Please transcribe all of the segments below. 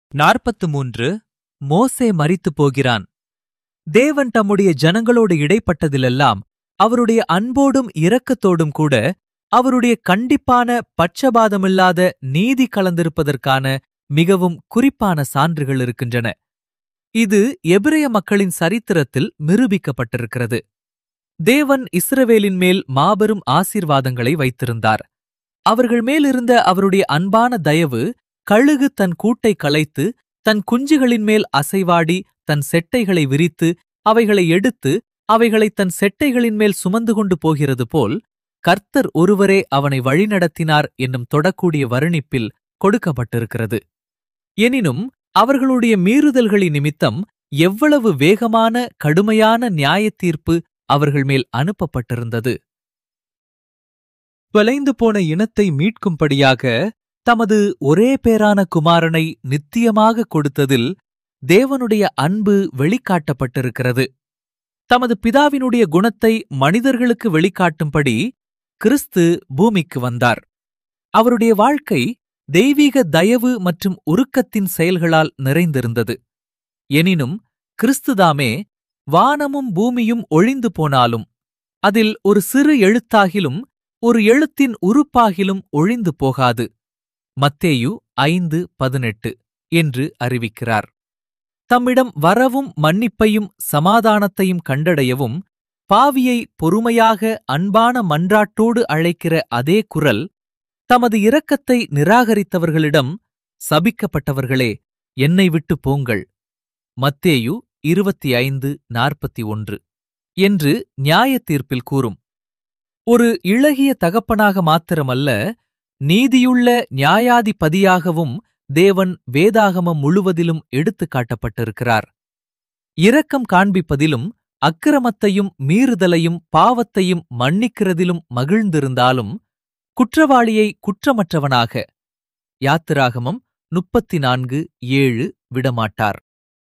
நாற்பத்து மூன்று மோசே மரித்துப் போகிறான் தேவன் தம்முடைய ஜனங்களோடு இடைப்பட்டதிலெல்லாம் அவருடைய அன்போடும் இரக்கத்தோடும் கூட அவருடைய கண்டிப்பான பட்சபாதமில்லாத நீதி கலந்திருப்பதற்கான மிகவும் குறிப்பான சான்றுகள் இருக்கின்றன இது எபிரேய மக்களின் சரித்திரத்தில் நிரூபிக்கப்பட்டிருக்கிறது தேவன் இஸ்ரவேலின் மேல் மாபெரும் ஆசீர்வாதங்களை வைத்திருந்தார் அவர்கள் மேலிருந்த அவருடைய அன்பான தயவு கழுகு தன் கூட்டை கலைத்து தன் குஞ்சுகளின் மேல் அசைவாடி தன் செட்டைகளை விரித்து அவைகளை எடுத்து அவைகளை தன் செட்டைகளின் மேல் சுமந்து கொண்டு போகிறது போல் கர்த்தர் ஒருவரே அவனை வழிநடத்தினார் என்னும் தொடக்கூடிய வர்ணிப்பில் கொடுக்கப்பட்டிருக்கிறது எனினும் அவர்களுடைய மீறுதல்களின் நிமித்தம் எவ்வளவு வேகமான கடுமையான நியாயத்தீர்ப்பு அவர்கள் மேல் அனுப்பப்பட்டிருந்தது தொலைந்து போன இனத்தை மீட்கும்படியாக தமது ஒரே பேரான குமாரனை நித்தியமாக கொடுத்ததில் தேவனுடைய அன்பு வெளிக்காட்டப்பட்டிருக்கிறது தமது பிதாவினுடைய குணத்தை மனிதர்களுக்கு வெளிக்காட்டும்படி கிறிஸ்து பூமிக்கு வந்தார் அவருடைய வாழ்க்கை தெய்வீக தயவு மற்றும் உருக்கத்தின் செயல்களால் நிறைந்திருந்தது எனினும் கிறிஸ்துதாமே வானமும் பூமியும் ஒழிந்து போனாலும் அதில் ஒரு சிறு எழுத்தாகிலும் ஒரு எழுத்தின் உறுப்பாகிலும் ஒழிந்து போகாது மத்தேயு ஐந்து பதினெட்டு என்று அறிவிக்கிறார் தம்மிடம் வரவும் மன்னிப்பையும் சமாதானத்தையும் கண்டடையவும் பாவியை பொறுமையாக அன்பான மன்றாட்டோடு அழைக்கிற அதே குரல் தமது இரக்கத்தை நிராகரித்தவர்களிடம் சபிக்கப்பட்டவர்களே என்னை விட்டு போங்கள் மத்தேயு இருபத்தி ஐந்து நாற்பத்தி ஒன்று என்று நியாய தீர்ப்பில் கூறும் ஒரு இளகிய தகப்பனாக மாத்திரமல்ல நீதியுள்ள நியாயாதிபதியாகவும் தேவன் வேதாகமம் முழுவதிலும் எடுத்துக் காட்டப்பட்டிருக்கிறார் இரக்கம் காண்பிப்பதிலும் அக்கிரமத்தையும் மீறுதலையும் பாவத்தையும் மன்னிக்கிறதிலும் மகிழ்ந்திருந்தாலும் குற்றவாளியை குற்றமற்றவனாக யாத்திராகமம் முப்பத்தி நான்கு ஏழு விடமாட்டார்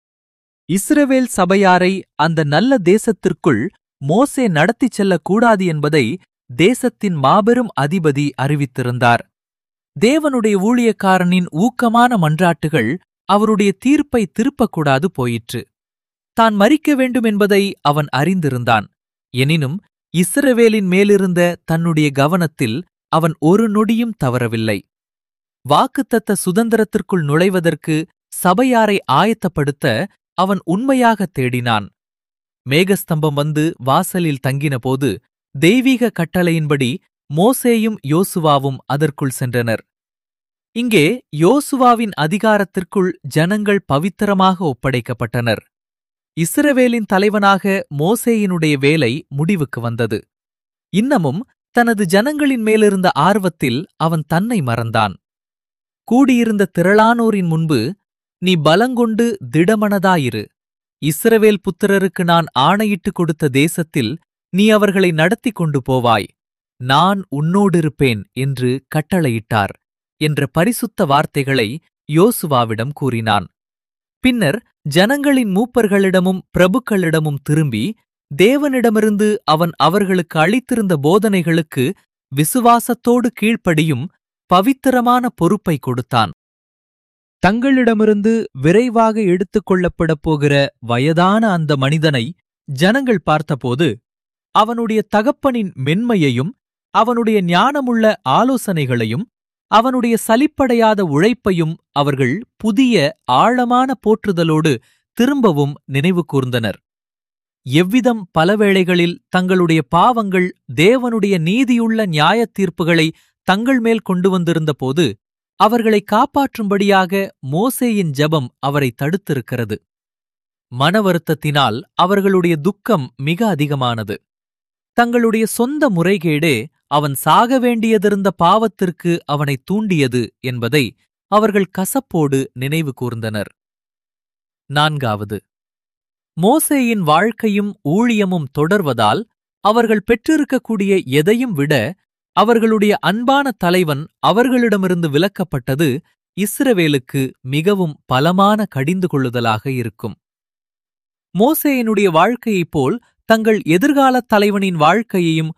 இஸ்ரவேல் சபையாரை அந்த நல்ல தேசத்திற்குள் மோசே நடத்திச் செல்லக்கூடாது என்பதை தேசத்தின் மாபெரும் அதிபதி அறிவித்திருந்தார் தேவனுடைய ஊழியக்காரனின் ஊக்கமான மன்றாட்டுகள் அவருடைய தீர்ப்பை திருப்பக்கூடாது போயிற்று தான் மறிக்க வேண்டும் என்பதை அவன் அறிந்திருந்தான் எனினும் இஸ்ரவேலின் மேலிருந்த தன்னுடைய கவனத்தில் அவன் ஒரு நொடியும் தவறவில்லை வாக்குத்தத்த சுதந்திரத்திற்குள் நுழைவதற்கு சபையாரை ஆயத்தப்படுத்த அவன் உண்மையாக தேடினான் மேகஸ்தம்பம் வந்து வாசலில் தங்கினபோது தெய்வீக கட்டளையின்படி மோசேயும் யோசுவாவும் அதற்குள் சென்றனர் இங்கே யோசுவாவின் அதிகாரத்திற்குள் ஜனங்கள் பவித்திரமாக ஒப்படைக்கப்பட்டனர் இஸ்ரவேலின் தலைவனாக மோசேயினுடைய வேலை முடிவுக்கு வந்தது இன்னமும் தனது ஜனங்களின் மேலிருந்த ஆர்வத்தில் அவன் தன்னை மறந்தான் கூடியிருந்த திரளானோரின் முன்பு நீ பலங்கொண்டு திடமனதாயிரு இஸ்ரவேல் புத்திரருக்கு நான் ஆணையிட்டு கொடுத்த தேசத்தில் நீ அவர்களை நடத்தி கொண்டு போவாய் நான் உன்னோடிருப்பேன் என்று கட்டளையிட்டார் என்ற பரிசுத்த வார்த்தைகளை யோசுவாவிடம் கூறினான் பின்னர் ஜனங்களின் மூப்பர்களிடமும் பிரபுக்களிடமும் திரும்பி தேவனிடமிருந்து அவன் அவர்களுக்கு அளித்திருந்த போதனைகளுக்கு விசுவாசத்தோடு கீழ்ப்படியும் பவித்திரமான பொறுப்பை கொடுத்தான் தங்களிடமிருந்து விரைவாக எடுத்துக் கொள்ளப்படப் போகிற வயதான அந்த மனிதனை ஜனங்கள் பார்த்தபோது அவனுடைய தகப்பனின் மென்மையையும் அவனுடைய ஞானமுள்ள ஆலோசனைகளையும் அவனுடைய சலிப்படையாத உழைப்பையும் அவர்கள் புதிய ஆழமான போற்றுதலோடு திரும்பவும் நினைவு கூர்ந்தனர் எவ்விதம் பலவேளைகளில் தங்களுடைய பாவங்கள் தேவனுடைய நீதியுள்ள நியாயத் தீர்ப்புகளை தங்கள் மேல் கொண்டு வந்திருந்தபோது அவர்களை காப்பாற்றும்படியாக மோசேயின் ஜெபம் அவரை தடுத்திருக்கிறது மனவருத்தத்தினால் அவர்களுடைய துக்கம் மிக அதிகமானது தங்களுடைய சொந்த முறைகேடே அவன் சாக வேண்டியதிருந்த பாவத்திற்கு அவனை தூண்டியது என்பதை அவர்கள் கசப்போடு நினைவு கூர்ந்தனர் நான்காவது மோசேயின் வாழ்க்கையும் ஊழியமும் தொடர்வதால் அவர்கள் பெற்றிருக்கக்கூடிய எதையும் விட அவர்களுடைய அன்பான தலைவன் அவர்களிடமிருந்து விலக்கப்பட்டது இஸ்ரவேலுக்கு மிகவும் பலமான கடிந்து கொள்ளுதலாக இருக்கும் மோசேயினுடைய வாழ்க்கையைப் போல் தங்கள் எதிர்காலத் தலைவனின் வாழ்க்கையையும்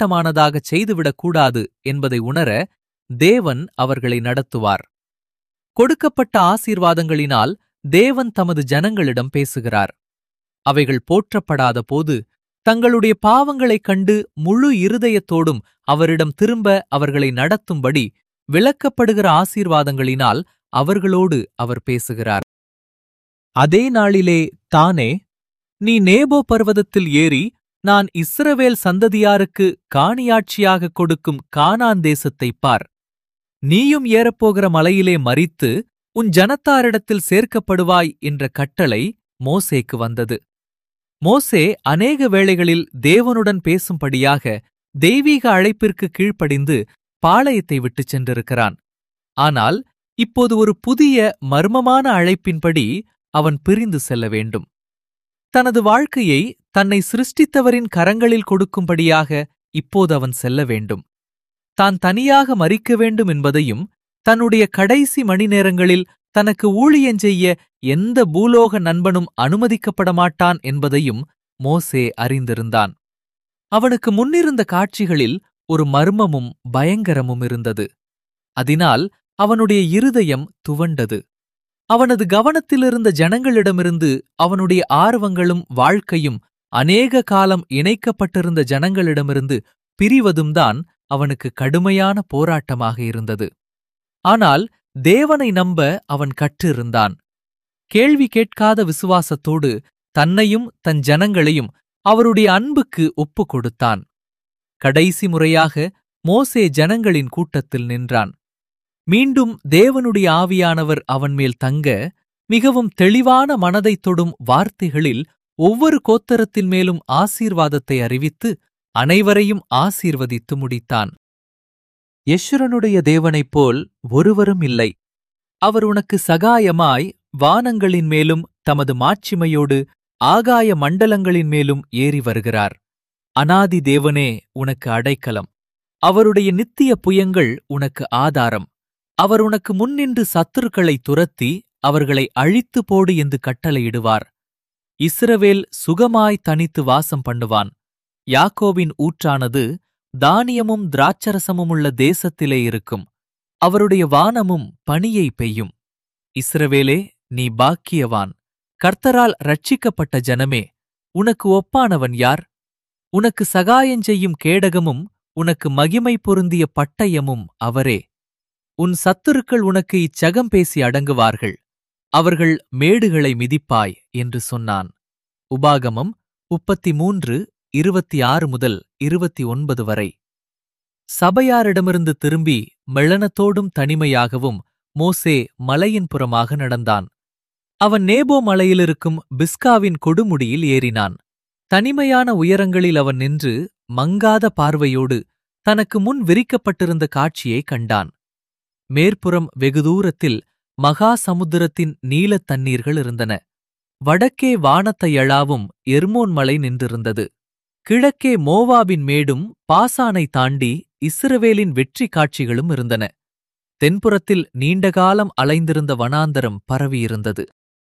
போராட்டமானதாகச் செய்துவிடக்கூடாது என்பதை உணர தேவன் அவர்களை நடத்துவார் கொடுக்கப்பட்ட ஆசீர்வாதங்களினால் தேவன் தமது ஜனங்களிடம் பேசுகிறார் அவைகள் போற்றப்படாத போது தங்களுடைய பாவங்களைக் கண்டு முழு இருதயத்தோடும் அவரிடம் திரும்ப அவர்களை நடத்தும்படி விளக்கப்படுகிற ஆசீர்வாதங்களினால் அவர்களோடு அவர் பேசுகிறார் அதே நாளிலே தானே நீ நேபோ பர்வதத்தில் ஏறி நான் இஸ்ரவேல் சந்ததியாருக்கு காணியாட்சியாகக் கொடுக்கும் கானான் தேசத்தைப் பார் நீயும் ஏறப்போகிற மலையிலே மரித்து உன் ஜனத்தாரிடத்தில் சேர்க்கப்படுவாய் என்ற கட்டளை மோசேக்கு வந்தது மோசே அநேக வேளைகளில் தேவனுடன் பேசும்படியாக தெய்வீக அழைப்பிற்கு கீழ்ப்படிந்து பாளையத்தை விட்டுச் சென்றிருக்கிறான் ஆனால் இப்போது ஒரு புதிய மர்மமான அழைப்பின்படி அவன் பிரிந்து செல்ல வேண்டும் தனது வாழ்க்கையை தன்னை சிருஷ்டித்தவரின் கரங்களில் கொடுக்கும்படியாக இப்போது அவன் செல்ல வேண்டும் தான் தனியாக மறிக்க வேண்டும் என்பதையும் தன்னுடைய கடைசி மணி நேரங்களில் தனக்கு ஊழியஞ்செய்ய எந்த பூலோக நண்பனும் அனுமதிக்கப்பட மாட்டான் என்பதையும் மோசே அறிந்திருந்தான் அவனுக்கு முன்னிருந்த காட்சிகளில் ஒரு மர்மமும் பயங்கரமும் இருந்தது அதனால் அவனுடைய இருதயம் துவண்டது அவனது கவனத்திலிருந்த ஜனங்களிடமிருந்து அவனுடைய ஆர்வங்களும் வாழ்க்கையும் அநேக காலம் இணைக்கப்பட்டிருந்த ஜனங்களிடமிருந்து பிரிவதும்தான் அவனுக்கு கடுமையான போராட்டமாக இருந்தது ஆனால் தேவனை நம்ப அவன் கற்றிருந்தான் கேள்வி கேட்காத விசுவாசத்தோடு தன்னையும் தன் ஜனங்களையும் அவருடைய அன்புக்கு ஒப்புக் கொடுத்தான் கடைசி முறையாக மோசே ஜனங்களின் கூட்டத்தில் நின்றான் மீண்டும் தேவனுடைய ஆவியானவர் அவன் மேல் தங்க மிகவும் தெளிவான மனதைத் தொடும் வார்த்தைகளில் ஒவ்வொரு கோத்தரத்தின் மேலும் ஆசீர்வாதத்தை அறிவித்து அனைவரையும் ஆசீர்வதித்து முடித்தான் யெஷுரனுடைய தேவனைப் போல் ஒருவரும் இல்லை அவர் உனக்கு சகாயமாய் வானங்களின் மேலும் தமது மாட்சிமையோடு ஆகாய மண்டலங்களின் மேலும் ஏறி வருகிறார் அனாதி தேவனே உனக்கு அடைக்கலம் அவருடைய நித்திய புயங்கள் உனக்கு ஆதாரம் அவர் உனக்கு முன்னின்று சத்துருக்களை துரத்தி அவர்களை அழித்து போடு என்று கட்டளையிடுவார் இஸ்ரவேல் சுகமாய் தனித்து வாசம் பண்ணுவான் யாக்கோபின் ஊற்றானது தானியமும் திராட்சரசமுமுள்ள தேசத்திலே இருக்கும் அவருடைய வானமும் பனியை பெய்யும் இஸ்ரவேலே நீ பாக்கியவான் கர்த்தரால் ரட்சிக்கப்பட்ட ஜனமே உனக்கு ஒப்பானவன் யார் உனக்கு சகாயஞ்செய்யும் கேடகமும் உனக்கு மகிமை பொருந்திய பட்டயமும் அவரே உன் சத்துருக்கள் உனக்கு இச்சகம் பேசி அடங்குவார்கள் அவர்கள் மேடுகளை மிதிப்பாய் என்று சொன்னான் உபாகமம் முப்பத்தி மூன்று இருபத்தி ஆறு முதல் இருபத்தி ஒன்பது வரை சபையாரிடமிருந்து திரும்பி மெளனத்தோடும் தனிமையாகவும் மோசே மலையின் புறமாக நடந்தான் அவன் நேபோ மலையிலிருக்கும் பிஸ்காவின் கொடுமுடியில் ஏறினான் தனிமையான உயரங்களில் அவன் நின்று மங்காத பார்வையோடு தனக்கு முன் விரிக்கப்பட்டிருந்த காட்சியை கண்டான் மேற்புறம் வெகு தூரத்தில் மகா சமுத்திரத்தின் நீலத் தண்ணீர்கள் இருந்தன வடக்கே வானத்தையளாவும் எர்மோன் மலை நின்றிருந்தது கிழக்கே மோவாபின் மேடும் பாசானை தாண்டி இஸ்ரவேலின் வெற்றி காட்சிகளும் இருந்தன தென்புறத்தில் நீண்டகாலம் அலைந்திருந்த வனாந்தரம் பரவியிருந்தது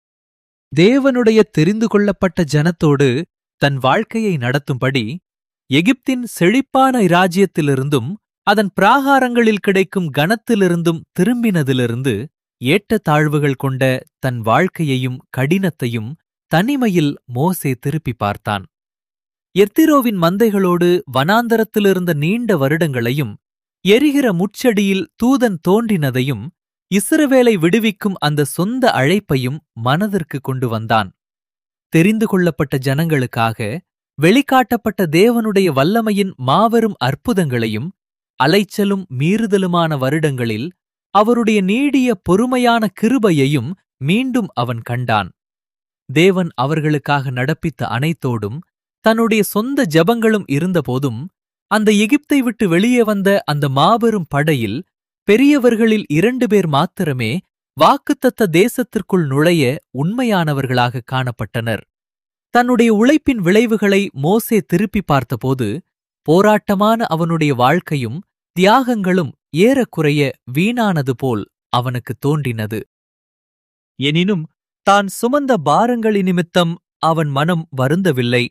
தேவனுடைய தெரிந்து கொள்ளப்பட்ட ஜனத்தோடு தன் வாழ்க்கையை நடத்தும்படி எகிப்தின் செழிப்பான இராஜ்யத்திலிருந்தும் அதன் பிராகாரங்களில் கிடைக்கும் கனத்திலிருந்தும் திரும்பினதிலிருந்து ஏற்ற தாழ்வுகள் கொண்ட தன் வாழ்க்கையையும் கடினத்தையும் தனிமையில் மோசே திருப்பி பார்த்தான் எர்த்திரோவின் மந்தைகளோடு வனாந்தரத்திலிருந்த நீண்ட வருடங்களையும் எரிகிற முட்செடியில் தூதன் தோன்றினதையும் இஸ்ரவேலை விடுவிக்கும் அந்த சொந்த அழைப்பையும் மனதிற்கு கொண்டு வந்தான் தெரிந்து கொள்ளப்பட்ட ஜனங்களுக்காக வெளிக்காட்டப்பட்ட தேவனுடைய வல்லமையின் மாபெரும் அற்புதங்களையும் அலைச்சலும் மீறுதலுமான வருடங்களில் அவருடைய நீடிய பொறுமையான கிருபையையும் மீண்டும் அவன் கண்டான் தேவன் அவர்களுக்காக நடப்பித்த அனைத்தோடும் தன்னுடைய சொந்த ஜபங்களும் இருந்தபோதும் அந்த எகிப்தை விட்டு வெளியே வந்த அந்த மாபெரும் படையில் பெரியவர்களில் இரண்டு பேர் மாத்திரமே வாக்குத்தத்த தேசத்திற்குள் நுழைய உண்மையானவர்களாக காணப்பட்டனர் தன்னுடைய உழைப்பின் விளைவுகளை மோசே திருப்பி பார்த்தபோது போராட்டமான அவனுடைய வாழ்க்கையும் தியாகங்களும் ஏறக்குறைய வீணானது போல் அவனுக்கு தோன்றினது எனினும் தான் சுமந்த பாரங்களி நிமித்தம் அவன் மனம் வருந்தவில்லை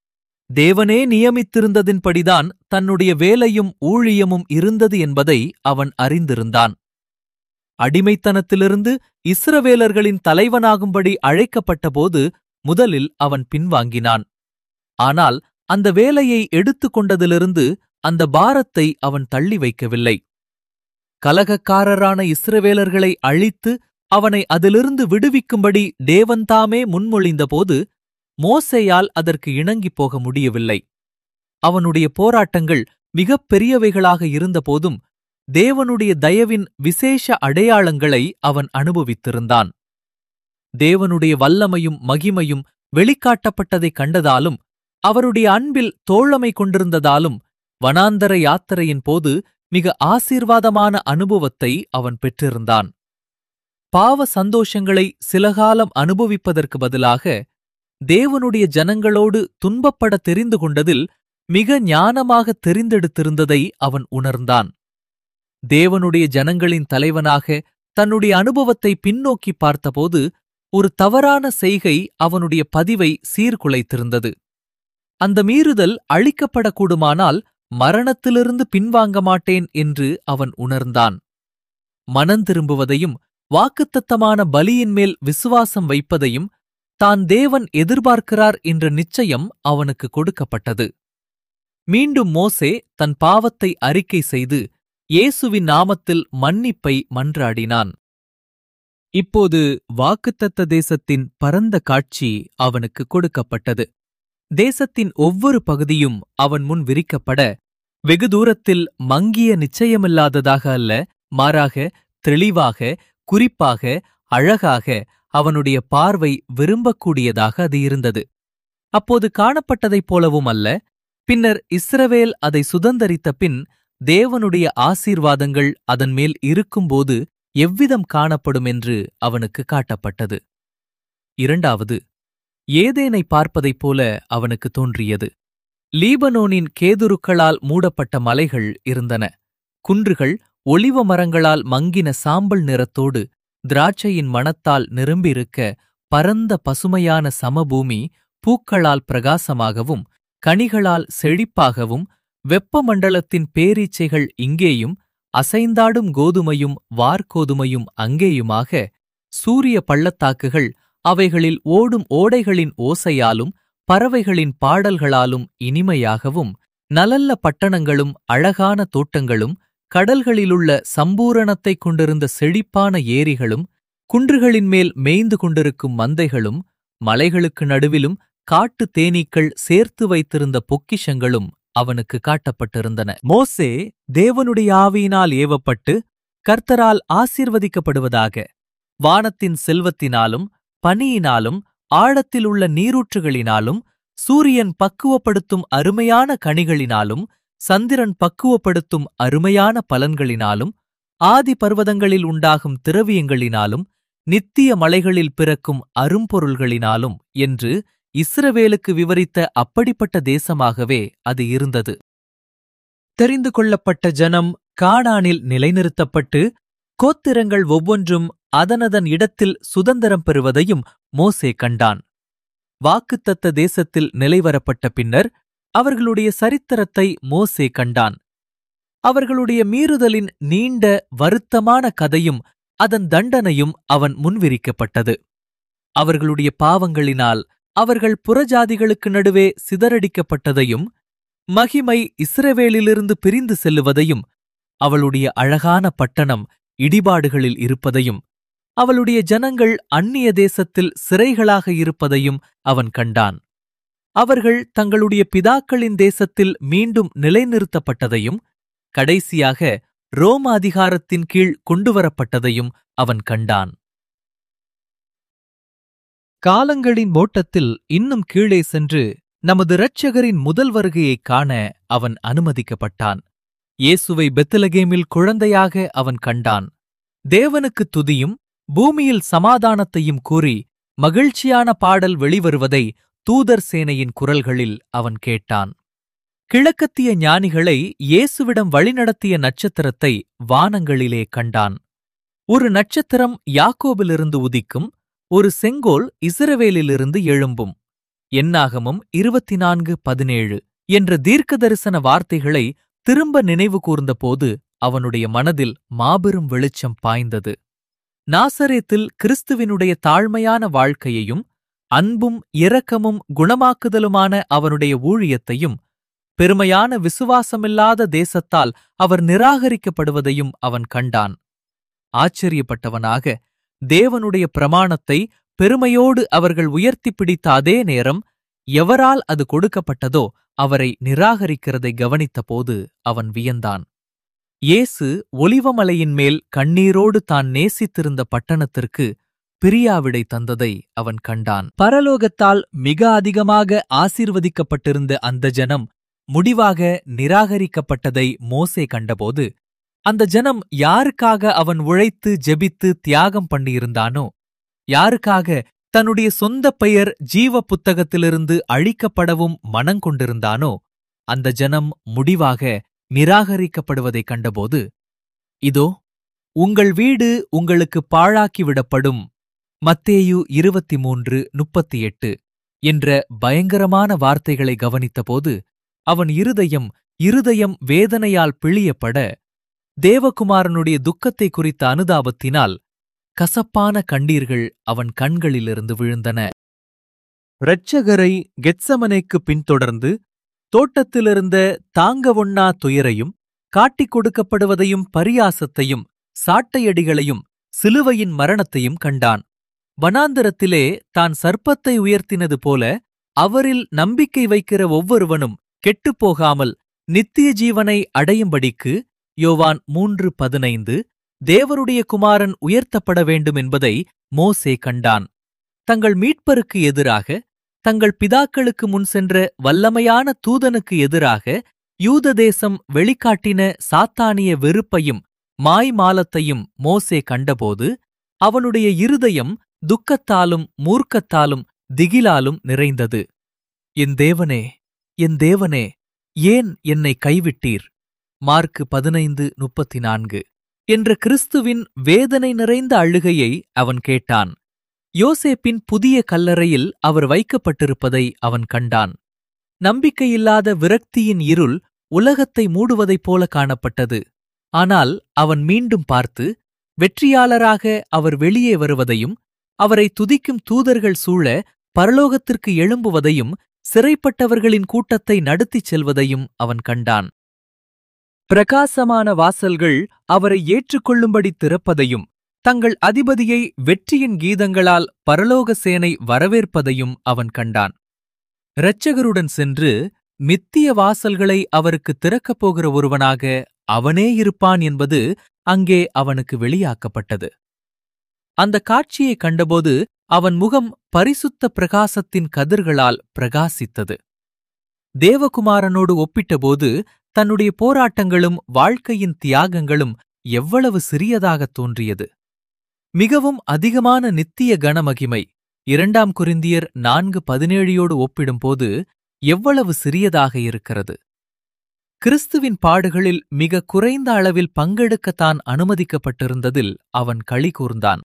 தேவனே நியமித்திருந்ததின்படிதான் தன்னுடைய வேலையும் ஊழியமும் இருந்தது என்பதை அவன் அறிந்திருந்தான் அடிமைத்தனத்திலிருந்து இஸ்ரவேலர்களின் தலைவனாகும்படி அழைக்கப்பட்டபோது முதலில் அவன் பின்வாங்கினான் ஆனால் அந்த வேலையை எடுத்துக் கொண்டதிலிருந்து அந்த பாரத்தை அவன் தள்ளி வைக்கவில்லை கலகக்காரரான இஸ்ரவேலர்களை அழித்து அவனை அதிலிருந்து விடுவிக்கும்படி தேவன்தாமே முன்மொழிந்தபோது மோசேயால் அதற்கு இணங்கிப் போக முடியவில்லை அவனுடைய போராட்டங்கள் மிகப் பெரியவைகளாக இருந்தபோதும் தேவனுடைய தயவின் விசேஷ அடையாளங்களை அவன் அனுபவித்திருந்தான் தேவனுடைய வல்லமையும் மகிமையும் வெளிக்காட்டப்பட்டதைக் கண்டதாலும் அவருடைய அன்பில் தோழமை கொண்டிருந்ததாலும் வனாந்தர யாத்திரையின் போது மிக ஆசீர்வாதமான அனுபவத்தை அவன் பெற்றிருந்தான் பாவ சந்தோஷங்களை சிலகாலம் அனுபவிப்பதற்கு பதிலாக தேவனுடைய ஜனங்களோடு துன்பப்பட தெரிந்து கொண்டதில் மிக ஞானமாக தெரிந்தெடுத்திருந்ததை அவன் உணர்ந்தான் தேவனுடைய ஜனங்களின் தலைவனாக தன்னுடைய அனுபவத்தை பின்னோக்கி பார்த்தபோது ஒரு தவறான செய்கை அவனுடைய பதிவை சீர்குலைத்திருந்தது அந்த மீறுதல் அழிக்கப்படக்கூடுமானால் மரணத்திலிருந்து பின்வாங்க மாட்டேன் என்று அவன் உணர்ந்தான் மனந்திரும்புவதையும் வாக்குத்தத்தமான பலியின் மேல் விசுவாசம் வைப்பதையும் தான் தேவன் எதிர்பார்க்கிறார் என்ற நிச்சயம் அவனுக்கு கொடுக்கப்பட்டது மீண்டும் மோசே தன் பாவத்தை அறிக்கை செய்து இயேசுவின் நாமத்தில் மன்னிப்பை மன்றாடினான் இப்போது வாக்குத்தத்த தேசத்தின் பரந்த காட்சி அவனுக்கு கொடுக்கப்பட்டது தேசத்தின் ஒவ்வொரு பகுதியும் அவன் முன் விரிக்கப்பட வெகு தூரத்தில் மங்கிய நிச்சயமில்லாததாக அல்ல மாறாக தெளிவாக குறிப்பாக அழகாக அவனுடைய பார்வை விரும்பக்கூடியதாக அது இருந்தது அப்போது காணப்பட்டதைப் போலவும் அல்ல பின்னர் இஸ்ரவேல் அதை சுதந்தரித்த பின் தேவனுடைய ஆசீர்வாதங்கள் அதன் மேல் இருக்கும்போது எவ்விதம் காணப்படும் என்று அவனுக்கு காட்டப்பட்டது இரண்டாவது ஏதேனை பார்ப்பதைப் போல அவனுக்கு தோன்றியது லீபனோனின் கேதுருக்களால் மூடப்பட்ட மலைகள் இருந்தன குன்றுகள் ஒளிவ மரங்களால் மங்கின சாம்பல் நிறத்தோடு திராட்சையின் மணத்தால் நிரம்பியிருக்க பரந்த பசுமையான சமபூமி பூக்களால் பிரகாசமாகவும் கனிகளால் செழிப்பாகவும் வெப்பமண்டலத்தின் பேரீச்சைகள் இங்கேயும் அசைந்தாடும் கோதுமையும் வார்கோதுமையும் அங்கேயுமாக சூரிய பள்ளத்தாக்குகள் அவைகளில் ஓடும் ஓடைகளின் ஓசையாலும் பறவைகளின் பாடல்களாலும் இனிமையாகவும் நலல்ல பட்டணங்களும் அழகான தோட்டங்களும் கடல்களிலுள்ள சம்பூரணத்தைக் கொண்டிருந்த செழிப்பான ஏரிகளும் குன்றுகளின் மேல் மேய்ந்து கொண்டிருக்கும் மந்தைகளும் மலைகளுக்கு நடுவிலும் காட்டு தேனீக்கள் சேர்த்து வைத்திருந்த பொக்கிஷங்களும் அவனுக்கு காட்டப்பட்டிருந்தன மோசே தேவனுடைய ஆவியினால் ஏவப்பட்டு கர்த்தரால் ஆசீர்வதிக்கப்படுவதாக வானத்தின் செல்வத்தினாலும் பனியினாலும் ஆழத்திலுள்ள நீரூற்றுகளினாலும் சூரியன் பக்குவப்படுத்தும் அருமையான கனிகளினாலும் சந்திரன் பக்குவப்படுத்தும் அருமையான பலன்களினாலும் ஆதி பர்வதங்களில் உண்டாகும் திரவியங்களினாலும் நித்திய மலைகளில் பிறக்கும் அரும்பொருள்களினாலும் என்று இஸ்ரவேலுக்கு விவரித்த அப்படிப்பட்ட தேசமாகவே அது இருந்தது தெரிந்து கொள்ளப்பட்ட ஜனம் கானானில் நிலைநிறுத்தப்பட்டு கோத்திரங்கள் ஒவ்வொன்றும் அதனதன் இடத்தில் சுதந்திரம் பெறுவதையும் மோசே கண்டான் வாக்குத்தத்த தேசத்தில் நிலைவரப்பட்ட பின்னர் அவர்களுடைய சரித்திரத்தை மோசே கண்டான் அவர்களுடைய மீறுதலின் நீண்ட வருத்தமான கதையும் அதன் தண்டனையும் அவன் முன்விரிக்கப்பட்டது அவர்களுடைய பாவங்களினால் அவர்கள் புறஜாதிகளுக்கு நடுவே சிதறடிக்கப்பட்டதையும் மகிமை இஸ்ரவேலிலிருந்து பிரிந்து செல்லுவதையும் அவளுடைய அழகான பட்டணம் இடிபாடுகளில் இருப்பதையும் அவளுடைய ஜனங்கள் அந்நிய தேசத்தில் சிறைகளாக இருப்பதையும் அவன் கண்டான் அவர்கள் தங்களுடைய பிதாக்களின் தேசத்தில் மீண்டும் நிலைநிறுத்தப்பட்டதையும் கடைசியாக ரோம அதிகாரத்தின் கீழ் கொண்டுவரப்பட்டதையும் அவன் கண்டான் காலங்களின் ஓட்டத்தில் இன்னும் கீழே சென்று நமது இரட்சகரின் முதல் வருகையைக் காண அவன் அனுமதிக்கப்பட்டான் இயேசுவை பெத்தலகேமில் குழந்தையாக அவன் கண்டான் தேவனுக்கு துதியும் பூமியில் சமாதானத்தையும் கூறி மகிழ்ச்சியான பாடல் வெளிவருவதை தூதர் சேனையின் குரல்களில் அவன் கேட்டான் கிழக்கத்திய ஞானிகளை இயேசுவிடம் வழிநடத்திய நட்சத்திரத்தை வானங்களிலே கண்டான் ஒரு நட்சத்திரம் யாக்கோபிலிருந்து உதிக்கும் ஒரு செங்கோல் இஸ்ரவேலிலிருந்து எழும்பும் என்னாகமும் இருபத்தி நான்கு பதினேழு என்ற தீர்க்க தரிசன வார்த்தைகளை திரும்ப நினைவு கூர்ந்தபோது அவனுடைய மனதில் மாபெரும் வெளிச்சம் பாய்ந்தது நாசரேத்தில் கிறிஸ்துவினுடைய தாழ்மையான வாழ்க்கையையும் அன்பும் இரக்கமும் குணமாக்குதலுமான அவனுடைய ஊழியத்தையும் பெருமையான விசுவாசமில்லாத தேசத்தால் அவர் நிராகரிக்கப்படுவதையும் அவன் கண்டான் ஆச்சரியப்பட்டவனாக தேவனுடைய பிரமாணத்தை பெருமையோடு அவர்கள் உயர்த்தி பிடித்த அதே நேரம் எவரால் அது கொடுக்கப்பட்டதோ அவரை நிராகரிக்கிறதை கவனித்தபோது அவன் வியந்தான் இயேசு ஒலிவமலையின் மேல் கண்ணீரோடு தான் நேசித்திருந்த பட்டணத்திற்கு பிரியாவிடை தந்ததை அவன் கண்டான் பரலோகத்தால் மிக அதிகமாக ஆசீர்வதிக்கப்பட்டிருந்த அந்த ஜனம் முடிவாக நிராகரிக்கப்பட்டதை மோசே கண்டபோது அந்த ஜனம் யாருக்காக அவன் உழைத்து ஜெபித்து தியாகம் பண்ணியிருந்தானோ யாருக்காக தன்னுடைய சொந்த பெயர் ஜீவ புத்தகத்திலிருந்து அழிக்கப்படவும் மனங்கொண்டிருந்தானோ அந்த ஜனம் முடிவாக நிராகரிக்கப்படுவதைக் கண்டபோது இதோ உங்கள் வீடு உங்களுக்கு பாழாக்கிவிடப்படும் மத்தேயு இருபத்தி மூன்று முப்பத்தி எட்டு என்ற பயங்கரமான வார்த்தைகளை கவனித்தபோது அவன் இருதயம் இருதயம் வேதனையால் பிழியப்பட தேவகுமாரனுடைய துக்கத்தை குறித்த அனுதாபத்தினால் கசப்பான கண்ணீர்கள் அவன் கண்களிலிருந்து விழுந்தன இரட்சகரை கெத்சமனைக்கு பின்தொடர்ந்து தோட்டத்திலிருந்த தாங்கவொண்ணா துயரையும் காட்டிக் கொடுக்கப்படுவதையும் பரியாசத்தையும் சாட்டையடிகளையும் சிலுவையின் மரணத்தையும் கண்டான் வனாந்தரத்திலே தான் சர்ப்பத்தை உயர்த்தினது போல அவரில் நம்பிக்கை வைக்கிற ஒவ்வொருவனும் கெட்டுப்போகாமல் நித்திய ஜீவனை அடையும்படிக்கு யோவான் மூன்று பதினைந்து தேவருடைய குமாரன் உயர்த்தப்பட வேண்டும் என்பதை மோசே கண்டான் தங்கள் மீட்பருக்கு எதிராக தங்கள் பிதாக்களுக்கு முன் சென்ற வல்லமையான தூதனுக்கு எதிராக யூத தேசம் வெளிக்காட்டின சாத்தானிய வெறுப்பையும் மாய்மாலத்தையும் மோசே கண்டபோது அவனுடைய இருதயம் துக்கத்தாலும் மூர்க்கத்தாலும் திகிலாலும் நிறைந்தது என் தேவனே என் தேவனே ஏன் என்னை கைவிட்டீர் மார்க்கு பதினைந்து முப்பத்தி நான்கு என்ற கிறிஸ்துவின் வேதனை நிறைந்த அழுகையை அவன் கேட்டான் யோசேப்பின் புதிய கல்லறையில் அவர் வைக்கப்பட்டிருப்பதை அவன் கண்டான் நம்பிக்கையில்லாத விரக்தியின் இருள் உலகத்தை மூடுவதைப் போல காணப்பட்டது ஆனால் அவன் மீண்டும் பார்த்து வெற்றியாளராக அவர் வெளியே வருவதையும் அவரை துதிக்கும் தூதர்கள் சூழ பரலோகத்திற்கு எழும்புவதையும் சிறைப்பட்டவர்களின் கூட்டத்தை நடத்திச் செல்வதையும் அவன் கண்டான் பிரகாசமான வாசல்கள் அவரை ஏற்றுக்கொள்ளும்படி திறப்பதையும் தங்கள் அதிபதியை வெற்றியின் கீதங்களால் பரலோக சேனை வரவேற்பதையும் அவன் கண்டான் இரட்சகருடன் சென்று மித்திய வாசல்களை அவருக்கு திறக்கப் போகிற ஒருவனாக அவனே இருப்பான் என்பது அங்கே அவனுக்கு வெளியாக்கப்பட்டது அந்த காட்சியை கண்டபோது அவன் முகம் பரிசுத்த பிரகாசத்தின் கதிர்களால் பிரகாசித்தது தேவகுமாரனோடு ஒப்பிட்டபோது தன்னுடைய போராட்டங்களும் வாழ்க்கையின் தியாகங்களும் எவ்வளவு சிறியதாகத் தோன்றியது மிகவும் அதிகமான நித்திய கனமகிமை இரண்டாம் குறிந்தியர் நான்கு பதினேழியோடு ஒப்பிடும்போது எவ்வளவு சிறியதாக இருக்கிறது கிறிஸ்துவின் பாடுகளில் மிக குறைந்த அளவில் பங்கெடுக்கத்தான் அனுமதிக்கப்பட்டிருந்ததில் அவன் களி கூர்ந்தான்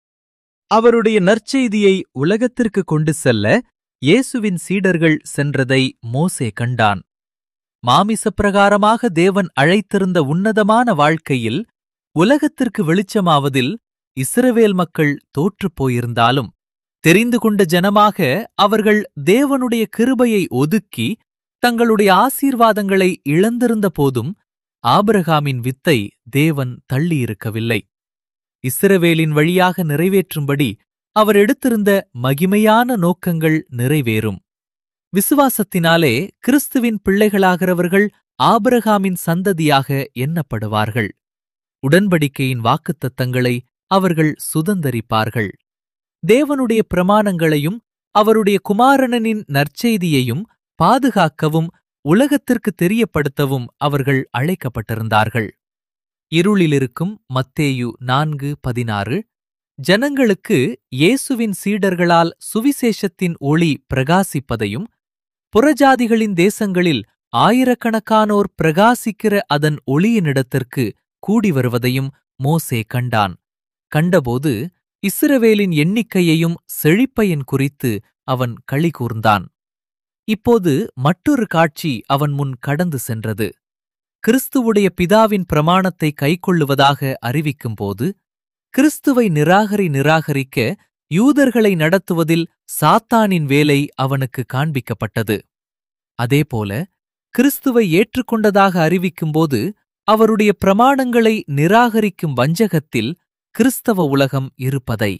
அவருடைய நற்செய்தியை உலகத்திற்கு கொண்டு செல்ல இயேசுவின் சீடர்கள் சென்றதை மோசே கண்டான் மாமிசப்பிரகாரமாக தேவன் அழைத்திருந்த உன்னதமான வாழ்க்கையில் உலகத்திற்கு வெளிச்சமாவதில் இஸ்ரவேல் மக்கள் தோற்றுப் போயிருந்தாலும் தெரிந்து கொண்ட ஜனமாக அவர்கள் தேவனுடைய கிருபையை ஒதுக்கி தங்களுடைய ஆசீர்வாதங்களை இழந்திருந்த போதும் ஆபிரகாமின் வித்தை தேவன் தள்ளியிருக்கவில்லை இஸ்ரவேலின் வழியாக நிறைவேற்றும்படி அவர் எடுத்திருந்த மகிமையான நோக்கங்கள் நிறைவேறும் விசுவாசத்தினாலே கிறிஸ்துவின் பிள்ளைகளாகிறவர்கள் ஆபிரகாமின் சந்ததியாக எண்ணப்படுவார்கள் உடன்படிக்கையின் வாக்குத்தத்தங்களை அவர்கள் சுதந்தரிப்பார்கள் தேவனுடைய பிரமாணங்களையும் அவருடைய குமாரனனின் நற்செய்தியையும் பாதுகாக்கவும் உலகத்திற்கு தெரியப்படுத்தவும் அவர்கள் அழைக்கப்பட்டிருந்தார்கள் இருளிலிருக்கும் மத்தேயு நான்கு பதினாறு ஜனங்களுக்கு இயேசுவின் சீடர்களால் சுவிசேஷத்தின் ஒளி பிரகாசிப்பதையும் புறஜாதிகளின் தேசங்களில் ஆயிரக்கணக்கானோர் பிரகாசிக்கிற அதன் ஒளியினிடத்திற்கு கூடி வருவதையும் மோசே கண்டான் கண்டபோது இஸ்ரவேலின் எண்ணிக்கையையும் செழிப்பையின் குறித்து அவன் களி கூர்ந்தான் இப்போது மற்றொரு காட்சி அவன் முன் கடந்து சென்றது கிறிஸ்துவுடைய பிதாவின் பிரமாணத்தை கைக்கொள்ளுவதாக அறிவிக்கும்போது கிறிஸ்துவை நிராகரி நிராகரிக்க யூதர்களை நடத்துவதில் சாத்தானின் வேலை அவனுக்கு காண்பிக்கப்பட்டது அதேபோல கிறிஸ்துவை ஏற்றுக்கொண்டதாக அறிவிக்கும்போது அவருடைய பிரமாணங்களை நிராகரிக்கும் வஞ்சகத்தில் கிறிஸ்தவ உலகம் இருப்பதை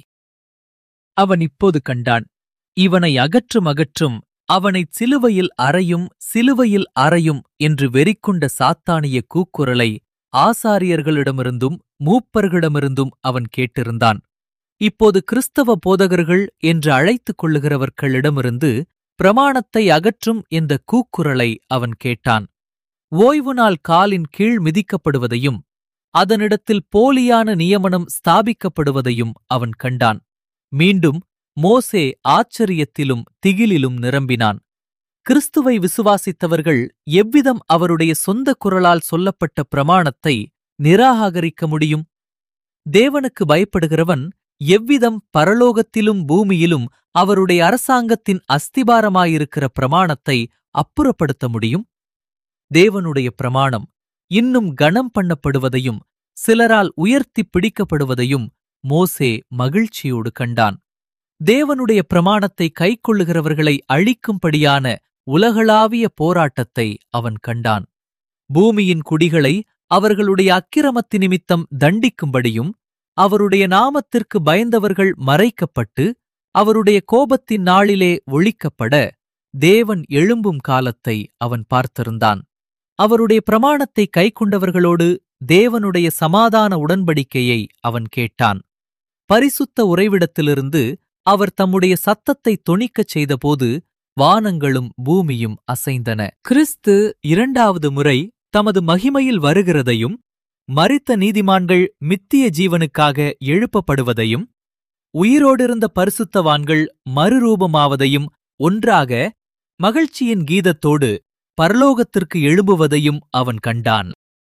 அவன் இப்போது கண்டான் இவனை அகற்றும் அகற்றும் அவனைச் சிலுவையில் அறையும் சிலுவையில் அறையும் என்று வெறிக்கொண்ட சாத்தானிய கூக்குரலை ஆசாரியர்களிடமிருந்தும் மூப்பர்களிடமிருந்தும் அவன் கேட்டிருந்தான் இப்போது கிறிஸ்தவ போதகர்கள் என்று அழைத்துக் கொள்ளுகிறவர்களிடமிருந்து பிரமாணத்தை அகற்றும் இந்த கூக்குரலை அவன் கேட்டான் ஓய்வு நாள் காலின் கீழ் மிதிக்கப்படுவதையும் அதனிடத்தில் போலியான நியமனம் ஸ்தாபிக்கப்படுவதையும் அவன் கண்டான் மீண்டும் மோசே ஆச்சரியத்திலும் திகிலிலும் நிரம்பினான் கிறிஸ்துவை விசுவாசித்தவர்கள் எவ்விதம் அவருடைய சொந்த குரலால் சொல்லப்பட்ட பிரமாணத்தை நிராகரிக்க முடியும் தேவனுக்கு பயப்படுகிறவன் எவ்விதம் பரலோகத்திலும் பூமியிலும் அவருடைய அரசாங்கத்தின் அஸ்திபாரமாயிருக்கிற பிரமாணத்தை அப்புறப்படுத்த முடியும் தேவனுடைய பிரமாணம் இன்னும் கனம் பண்ணப்படுவதையும் சிலரால் உயர்த்தி பிடிக்கப்படுவதையும் மோசே மகிழ்ச்சியோடு கண்டான் தேவனுடைய பிரமாணத்தை கைக்கொள்ளுகிறவர்களை அழிக்கும்படியான உலகளாவிய போராட்டத்தை அவன் கண்டான் பூமியின் குடிகளை அவர்களுடைய அக்கிரமத்து நிமித்தம் தண்டிக்கும்படியும் அவருடைய நாமத்திற்கு பயந்தவர்கள் மறைக்கப்பட்டு அவருடைய கோபத்தின் நாளிலே ஒழிக்கப்பட தேவன் எழும்பும் காலத்தை அவன் பார்த்திருந்தான் அவருடைய பிரமாணத்தை கைக்கொண்டவர்களோடு தேவனுடைய சமாதான உடன்படிக்கையை அவன் கேட்டான் பரிசுத்த உறைவிடத்திலிருந்து அவர் தம்முடைய சத்தத்தை தொனிக்கச் செய்தபோது வானங்களும் பூமியும் அசைந்தன கிறிஸ்து இரண்டாவது முறை தமது மகிமையில் வருகிறதையும் மரித்த நீதிமான்கள் மித்திய ஜீவனுக்காக எழுப்பப்படுவதையும் உயிரோடிருந்த பரிசுத்தவான்கள் மறுரூபமாவதையும் ஒன்றாக மகிழ்ச்சியின் கீதத்தோடு பரலோகத்திற்கு எழும்புவதையும் அவன் கண்டான்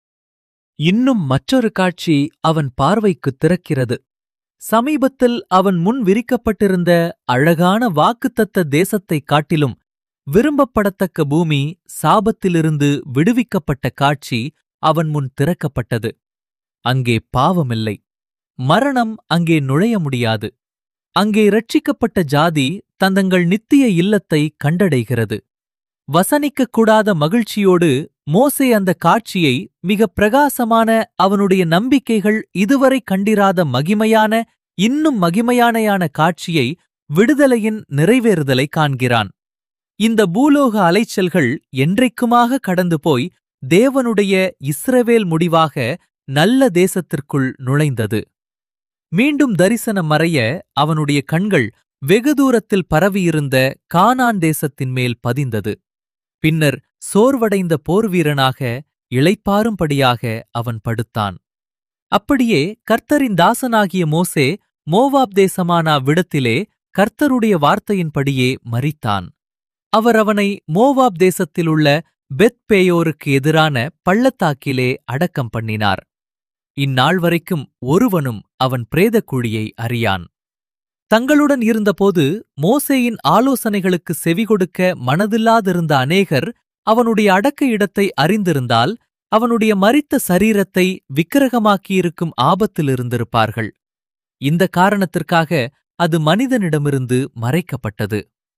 இன்னும் மற்றொரு காட்சி அவன் பார்வைக்குத் திறக்கிறது சமீபத்தில் அவன் முன் விரிக்கப்பட்டிருந்த அழகான வாக்குத்தத்த தேசத்தைக் காட்டிலும் விரும்பப்படத்தக்க பூமி சாபத்திலிருந்து விடுவிக்கப்பட்ட காட்சி அவன் முன் திறக்கப்பட்டது அங்கே பாவமில்லை மரணம் அங்கே நுழைய முடியாது அங்கே இரட்சிக்கப்பட்ட ஜாதி தந்தங்கள் நித்திய இல்லத்தை கண்டடைகிறது வசனிக்கக் கூடாத மகிழ்ச்சியோடு மோசே அந்த காட்சியை மிக பிரகாசமான அவனுடைய நம்பிக்கைகள் இதுவரை கண்டிராத மகிமையான இன்னும் மகிமையானையான காட்சியை விடுதலையின் நிறைவேறுதலை காண்கிறான் இந்த பூலோக அலைச்சல்கள் என்றைக்குமாக கடந்து போய் தேவனுடைய இஸ்ரவேல் முடிவாக நல்ல தேசத்திற்குள் நுழைந்தது மீண்டும் தரிசனம் மறைய அவனுடைய கண்கள் வெகு தூரத்தில் பரவியிருந்த கானான் தேசத்தின் மேல் பதிந்தது பின்னர் சோர்வடைந்த போர்வீரனாக இளைப்பாறும்படியாக அவன் படுத்தான் அப்படியே கர்த்தரின் தாசனாகிய மோசே மோவாப் தேசமான அவ்விடத்திலே கர்த்தருடைய வார்த்தையின்படியே மரித்தான் அவர் அவனை மோவாப் தேசத்திலுள்ள பெத் பேயோருக்கு எதிரான பள்ளத்தாக்கிலே அடக்கம் பண்ணினார் இந்நாள் வரைக்கும் ஒருவனும் அவன் பிரேதக்குழியை அறியான் தங்களுடன் இருந்தபோது மோசேயின் ஆலோசனைகளுக்கு செவிகொடுக்க மனதில்லாதிருந்த அநேகர் அவனுடைய அடக்க இடத்தை அறிந்திருந்தால் அவனுடைய மரித்த சரீரத்தை விக்கிரகமாக்கியிருக்கும் ஆபத்திலிருந்திருப்பார்கள் இந்த காரணத்திற்காக அது மனிதனிடமிருந்து மறைக்கப்பட்டது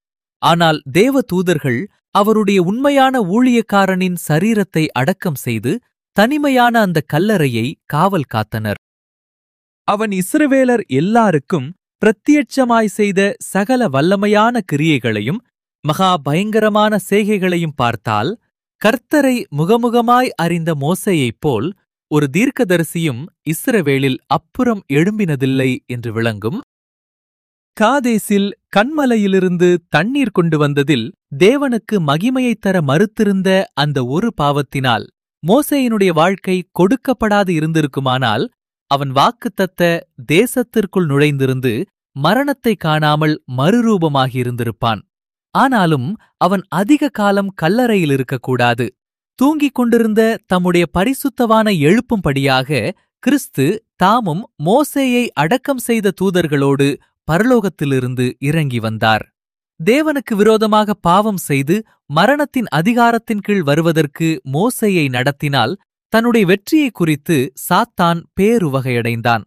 ஆனால் தேவ தூதர்கள் அவருடைய உண்மையான ஊழியக்காரனின் சரீரத்தை அடக்கம் செய்து தனிமையான அந்த கல்லறையை காவல் காத்தனர் அவன் இஸ்ரவேலர் எல்லாருக்கும் பிரத்யட்சமாய் செய்த சகல வல்லமையான கிரியைகளையும் மகா பயங்கரமான செய்கைகளையும் பார்த்தால் கர்த்தரை முகமுகமாய் அறிந்த மோசையைப் போல் ஒரு தீர்க்கதரிசியும் இஸ்ரவேலில் அப்புறம் எழும்பினதில்லை என்று விளங்கும் காதேசில் கண்மலையிலிருந்து தண்ணீர் கொண்டு வந்ததில் தேவனுக்கு மகிமையைத் தர மறுத்திருந்த அந்த ஒரு பாவத்தினால் மோசேயினுடைய வாழ்க்கை கொடுக்கப்படாது இருந்திருக்குமானால் அவன் வாக்குத்தத்த தேசத்திற்குள் நுழைந்திருந்து மரணத்தை காணாமல் மறுரூபமாகியிருந்திருப்பான் ஆனாலும் அவன் அதிக காலம் கல்லறையில் இருக்கக்கூடாது தூங்கிக் கொண்டிருந்த தம்முடைய பரிசுத்தவான எழுப்பும்படியாக கிறிஸ்து தாமும் மோசேயை அடக்கம் செய்த தூதர்களோடு பரலோகத்திலிருந்து இறங்கி வந்தார் தேவனுக்கு விரோதமாக பாவம் செய்து மரணத்தின் அதிகாரத்தின் கீழ் வருவதற்கு மோசேயை நடத்தினால் தன்னுடைய வெற்றியை குறித்து சாத்தான் பேருவகையடைந்தான்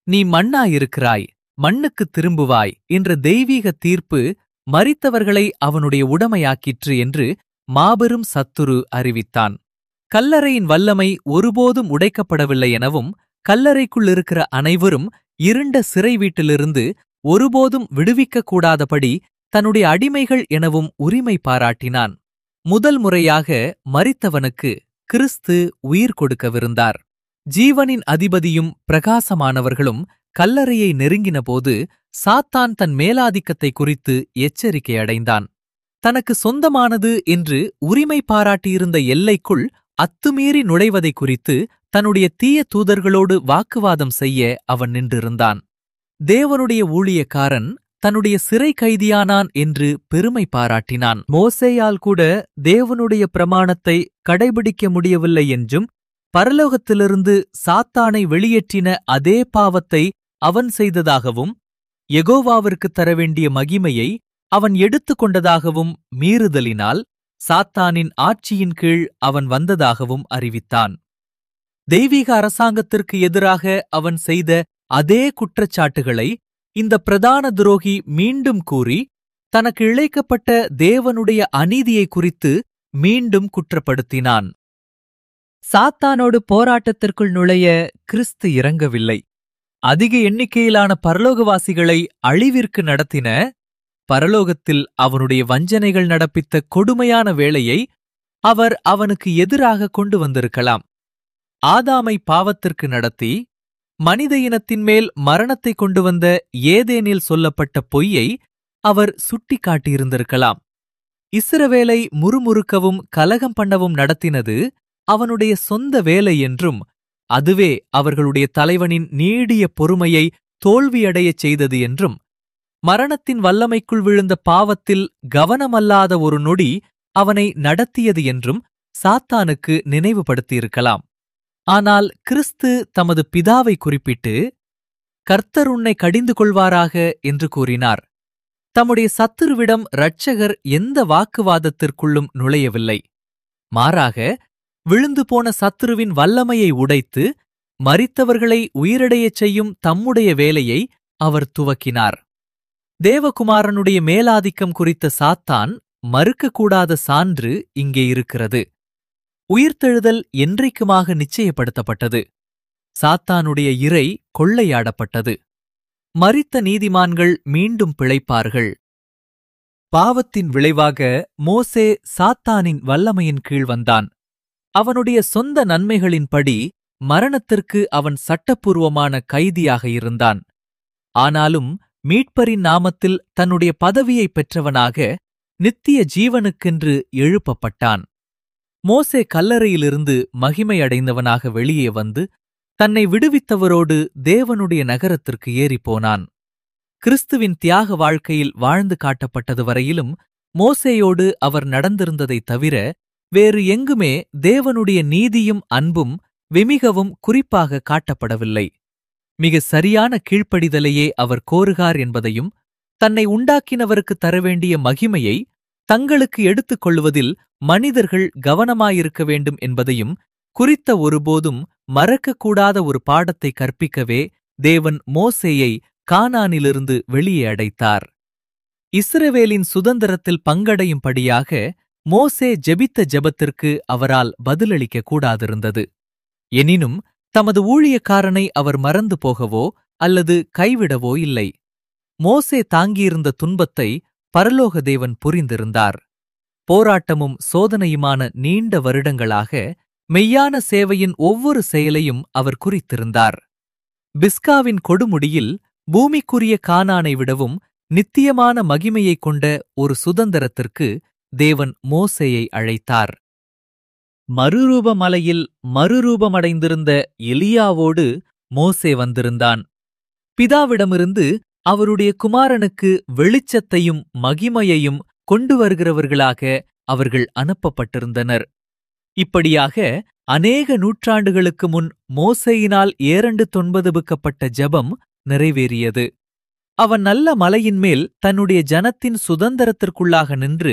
நீ மண்ணாயிருக்கிறாய் மண்ணுக்குத் திரும்புவாய் என்ற தெய்வீக தீர்ப்பு மரித்தவர்களை அவனுடைய உடமையாக்கிற்று என்று மாபெரும் சத்துரு அறிவித்தான் கல்லறையின் வல்லமை ஒருபோதும் உடைக்கப்படவில்லை எனவும் கல்லறைக்குள் இருக்கிற அனைவரும் இருண்ட சிறை வீட்டிலிருந்து ஒருபோதும் விடுவிக்கக் கூடாதபடி தன்னுடைய அடிமைகள் எனவும் உரிமை பாராட்டினான் முதல் முறையாக மரித்தவனுக்கு கிறிஸ்து உயிர் கொடுக்கவிருந்தார் ஜீவனின் அதிபதியும் பிரகாசமானவர்களும் கல்லறையை நெருங்கினபோது சாத்தான் தன் மேலாதிக்கத்தை குறித்து எச்சரிக்கை அடைந்தான் தனக்கு சொந்தமானது என்று உரிமை பாராட்டியிருந்த எல்லைக்குள் அத்துமீறி நுழைவதை குறித்து தன்னுடைய தீய தூதர்களோடு வாக்குவாதம் செய்ய அவன் நின்றிருந்தான் தேவனுடைய ஊழியக்காரன் தன்னுடைய சிறை கைதியானான் என்று பெருமை பாராட்டினான் மோசேயால் கூட தேவனுடைய பிரமாணத்தை கடைபிடிக்க முடியவில்லை என்றும் பரலோகத்திலிருந்து சாத்தானை வெளியேற்றின அதே பாவத்தை அவன் செய்ததாகவும் யெகோவாவிற்கு தரவேண்டிய மகிமையை அவன் எடுத்துக் கொண்டதாகவும் மீறுதலினால் சாத்தானின் ஆட்சியின் கீழ் அவன் வந்ததாகவும் அறிவித்தான் தெய்வீக அரசாங்கத்திற்கு எதிராக அவன் செய்த அதே குற்றச்சாட்டுகளை இந்த பிரதான துரோகி மீண்டும் கூறி தனக்கு இழைக்கப்பட்ட தேவனுடைய அநீதியை குறித்து மீண்டும் குற்றப்படுத்தினான் சாத்தானோடு போராட்டத்திற்குள் நுழைய கிறிஸ்து இறங்கவில்லை அதிக எண்ணிக்கையிலான பரலோகவாசிகளை அழிவிற்கு நடத்தின பரலோகத்தில் அவனுடைய வஞ்சனைகள் நடப்பித்த கொடுமையான வேளையை அவர் அவனுக்கு எதிராக கொண்டு வந்திருக்கலாம் ஆதாமை பாவத்திற்கு நடத்தி மனித இனத்தின் மேல் மரணத்தை கொண்டு வந்த ஏதேனில் சொல்லப்பட்ட பொய்யை அவர் சுட்டிக்காட்டியிருந்திருக்கலாம் இஸ்ரவேலை முறுமுறுக்கவும் கலகம் பண்ணவும் நடத்தினது அவனுடைய சொந்த வேலை என்றும் அதுவே அவர்களுடைய தலைவனின் நீடிய பொறுமையை தோல்வியடையச் செய்தது என்றும் மரணத்தின் வல்லமைக்குள் விழுந்த பாவத்தில் கவனமல்லாத ஒரு நொடி அவனை நடத்தியது என்றும் சாத்தானுக்கு நினைவுபடுத்தியிருக்கலாம் ஆனால் கிறிஸ்து தமது பிதாவை குறிப்பிட்டு கர்த்தர் உன்னை கடிந்து கொள்வாராக என்று கூறினார் தம்முடைய சத்துருவிடம் இரட்சகர் எந்த வாக்குவாதத்திற்குள்ளும் நுழையவில்லை மாறாக விழுந்து போன சத்துருவின் வல்லமையை உடைத்து மரித்தவர்களை உயிரடையச் செய்யும் தம்முடைய வேலையை அவர் துவக்கினார் தேவகுமாரனுடைய மேலாதிக்கம் குறித்த சாத்தான் மறுக்கக்கூடாத சான்று இங்கே இருக்கிறது உயிர்த்தெழுதல் என்றைக்குமாக நிச்சயப்படுத்தப்பட்டது சாத்தானுடைய இறை கொள்ளையாடப்பட்டது மரித்த நீதிமான்கள் மீண்டும் பிழைப்பார்கள் பாவத்தின் விளைவாக மோசே சாத்தானின் வல்லமையின் கீழ் வந்தான் அவனுடைய சொந்த நன்மைகளின்படி மரணத்திற்கு அவன் சட்டப்பூர்வமான கைதியாக இருந்தான் ஆனாலும் மீட்பரின் நாமத்தில் தன்னுடைய பதவியைப் பெற்றவனாக நித்திய ஜீவனுக்கென்று எழுப்பப்பட்டான் மோசே கல்லறையிலிருந்து மகிமையடைந்தவனாக வெளியே வந்து தன்னை விடுவித்தவரோடு தேவனுடைய நகரத்திற்கு ஏறிப்போனான் கிறிஸ்துவின் தியாக வாழ்க்கையில் வாழ்ந்து காட்டப்பட்டது வரையிலும் மோசேயோடு அவர் நடந்திருந்ததைத் தவிர வேறு எங்குமே தேவனுடைய நீதியும் அன்பும் வெமிகவும் குறிப்பாக காட்டப்படவில்லை மிக சரியான கீழ்ப்படிதலையே அவர் கோருகார் என்பதையும் தன்னை உண்டாக்கினவருக்கு தரவேண்டிய மகிமையை தங்களுக்கு எடுத்துக் கொள்வதில் மனிதர்கள் கவனமாயிருக்க வேண்டும் என்பதையும் குறித்த ஒருபோதும் மறக்கக்கூடாத ஒரு பாடத்தை கற்பிக்கவே தேவன் மோசேயை கானானிலிருந்து வெளியே அடைத்தார் இஸ்ரவேலின் சுதந்திரத்தில் பங்கடையும்படியாக மோசே ஜெபித்த ஜெபத்திற்கு அவரால் பதிலளிக்க கூடாதிருந்தது எனினும் தமது ஊழியக்காரனை அவர் மறந்து போகவோ அல்லது கைவிடவோ இல்லை மோசே தாங்கியிருந்த துன்பத்தை பரலோக தேவன் புரிந்திருந்தார் போராட்டமும் சோதனையுமான நீண்ட வருடங்களாக மெய்யான சேவையின் ஒவ்வொரு செயலையும் அவர் குறித்திருந்தார் பிஸ்காவின் கொடுமுடியில் பூமிக்குரிய கானானை விடவும் நித்தியமான மகிமையைக் கொண்ட ஒரு சுதந்திரத்திற்கு தேவன் மோசேயை அழைத்தார் மறுரூப மலையில் மறுரூபமடைந்திருந்த எலியாவோடு மோசே வந்திருந்தான் பிதாவிடமிருந்து அவருடைய குமாரனுக்கு வெளிச்சத்தையும் மகிமையையும் கொண்டு வருகிறவர்களாக அவர்கள் அனுப்பப்பட்டிருந்தனர் இப்படியாக அநேக நூற்றாண்டுகளுக்கு முன் மோசேயினால் ஏரண்டு தொன்பதுபுக்கப்பட்ட ஜெபம் நிறைவேறியது அவன் நல்ல மலையின் மேல் தன்னுடைய ஜனத்தின் சுதந்திரத்திற்குள்ளாக நின்று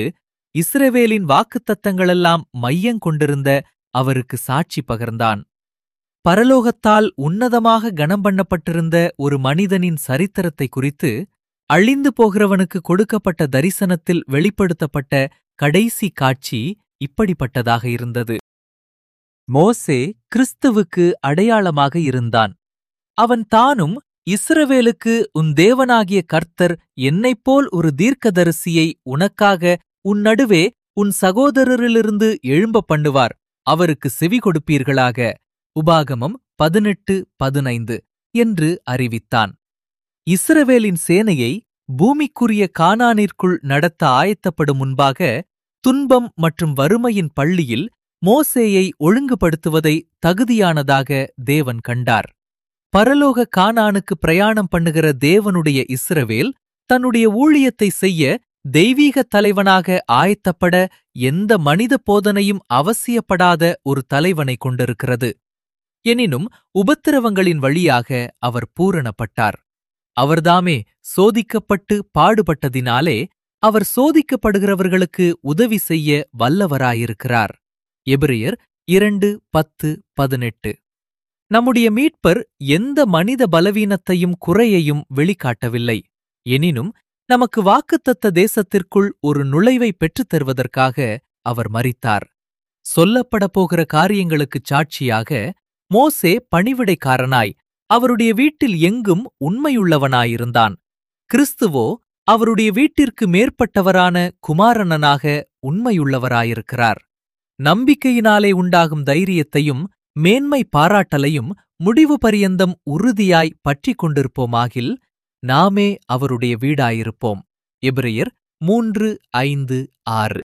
இஸ்ரவேலின் வாக்குத்தத்தங்களெல்லாம் மையங்கொண்டிருந்த அவருக்கு சாட்சி பகர்ந்தான் பரலோகத்தால் உன்னதமாக கனம் பண்ணப்பட்டிருந்த ஒரு மனிதனின் சரித்திரத்தை குறித்து அழிந்து போகிறவனுக்கு கொடுக்கப்பட்ட தரிசனத்தில் வெளிப்படுத்தப்பட்ட கடைசி காட்சி இப்படிப்பட்டதாக இருந்தது மோசே கிறிஸ்துவுக்கு அடையாளமாக இருந்தான் அவன் தானும் இஸ்ரவேலுக்கு உன் தேவனாகிய கர்த்தர் என்னைப்போல் ஒரு தீர்க்கதரிசியை உனக்காக உன் நடுவே உன் சகோதரரிலிருந்து எழும்ப பண்ணுவார் அவருக்கு செவி கொடுப்பீர்களாக உபாகமம் பதினெட்டு பதினைந்து என்று அறிவித்தான் இஸ்ரவேலின் சேனையை பூமிக்குரிய கானானிற்குள் நடத்த ஆயத்தப்படும் முன்பாக துன்பம் மற்றும் வறுமையின் பள்ளியில் மோசேயை ஒழுங்குபடுத்துவதை தகுதியானதாக தேவன் கண்டார் பரலோக கானானுக்கு பிரயாணம் பண்ணுகிற தேவனுடைய இஸ்ரவேல் தன்னுடைய ஊழியத்தை செய்ய தெய்வீக தலைவனாக ஆயத்தப்பட எந்த மனித போதனையும் அவசியப்படாத ஒரு தலைவனை கொண்டிருக்கிறது எனினும் உபத்திரவங்களின் வழியாக அவர் பூரணப்பட்டார் அவர்தாமே சோதிக்கப்பட்டு பாடுபட்டதினாலே அவர் சோதிக்கப்படுகிறவர்களுக்கு உதவி செய்ய வல்லவராயிருக்கிறார் எபிரியர் இரண்டு பத்து பதினெட்டு நம்முடைய மீட்பர் எந்த மனித பலவீனத்தையும் குறையையும் வெளிக்காட்டவில்லை எனினும் நமக்கு வாக்குத்தத்த தேசத்திற்குள் ஒரு நுழைவை பெற்றுத் தருவதற்காக அவர் மரித்தார் சொல்லப்பட போகிற காரியங்களுக்குச் சாட்சியாக மோசே பணிவிடைக்காரனாய் அவருடைய வீட்டில் எங்கும் உண்மையுள்ளவனாயிருந்தான் கிறிஸ்துவோ அவருடைய வீட்டிற்கு மேற்பட்டவரான குமாரனனாக உண்மையுள்ளவராயிருக்கிறார் நம்பிக்கையினாலே உண்டாகும் தைரியத்தையும் மேன்மை பாராட்டலையும் முடிவு பரியந்தம் உறுதியாய் பற்றிக் கொண்டிருப்போமாகில் நாமே அவருடைய வீடாயிருப்போம் எபிரெயர் மூன்று ஐந்து ஆறு